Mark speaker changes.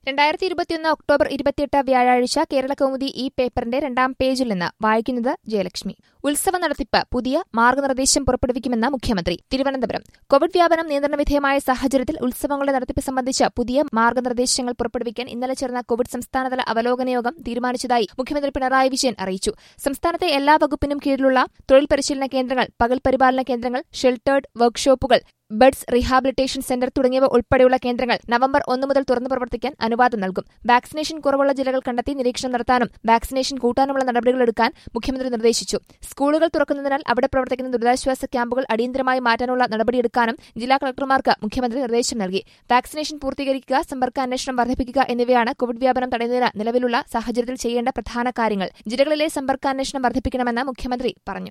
Speaker 1: രണ്ടായിരത്തി ഇരുപത്തിയൊന്ന് ഒക്ടോബർ ഇരുപത്തിയെട്ട് വ്യാഴാഴ്ച കേരള കൗമുദി ഈ പേപ്പറിന്റെ രണ്ടാം പേജിൽ നിന്ന് വായിക്കുന്നത് ജയലക്ഷ്മി ഉത്സവ നടത്തിപ്പ് പുതിയ മാർഗനിർദ്ദേശം പുറപ്പെടുവിക്കുമെന്ന് മുഖ്യമന്ത്രി തിരുവനന്തപുരം കോവിഡ് വ്യാപനം നിയന്ത്രണ വിധേയമായ സാഹചര്യത്തിൽ ഉത്സവങ്ങളുടെ നടത്തിപ്പ് സംബന്ധിച്ച് പുതിയ മാർഗനിർദ്ദേശങ്ങൾ പുറപ്പെടുവിക്കാൻ ഇന്നലെ ചേർന്ന കോവിഡ് സംസ്ഥാനതല അവലോകന യോഗം തീരുമാനിച്ചതായി മുഖ്യമന്ത്രി പിണറായി വിജയൻ അറിയിച്ചു സംസ്ഥാനത്തെ എല്ലാ വകുപ്പിനും കീഴിലുള്ള തൊഴിൽ പരിശീലന കേന്ദ്രങ്ങൾ പകൽ പരിപാലന കേന്ദ്രങ്ങൾ ഷെൽട്ടേഡ് വർക്ക്ഷോപ്പുകൾ ബഡ്സ് റീഹാബിലിറ്റേഷൻ സെന്റർ തുടങ്ങിയവ ഉൾപ്പെടെയുള്ള കേന്ദ്രങ്ങൾ നവംബർ ഒന്ന് മുതൽ തുറന്നു പ്രവർത്തിക്കാൻ അനുവാദം നൽകും വാക്സിനേഷൻ കുറവുള്ള ജില്ലകൾ കണ്ടെത്തി നിരീക്ഷണം നടത്താനും വാക്സിനേഷൻ കൂട്ടാനുമുള്ള നടപടികളെടുക്കാൻ മുഖ്യമന്ത്രി നിർദ്ദേശിച്ചു സ്കൂളുകൾ തുറക്കുന്നതിനാൽ അവിടെ പ്രവർത്തിക്കുന്ന ദുരിതാശ്വാസ ക്യാമ്പുകൾ അടിയന്തരമായി മാറ്റാനുള്ള നടപടിയെടുക്കാനും ജില്ലാ കളക്ടർമാർക്ക് മുഖ്യമന്ത്രി നിർദ്ദേശം നൽകി വാക്സിനേഷൻ പൂർത്തീകരിക്കുക സമ്പർക്ക അന്വേഷണം വർദ്ധിപ്പിക്കുക എന്നിവയാണ് കോവിഡ് വ്യാപനം തടയുന്നതിന് നിലവിലുള്ള സാഹചര്യത്തിൽ ചെയ്യേണ്ട പ്രധാന കാര്യങ്ങൾ ജില്ലകളിലെ സമ്പർക്കാന്വേഷണം വർദ്ധിപ്പിക്കണമെന്ന് മുഖ്യമന്ത്രി പറഞ്ഞു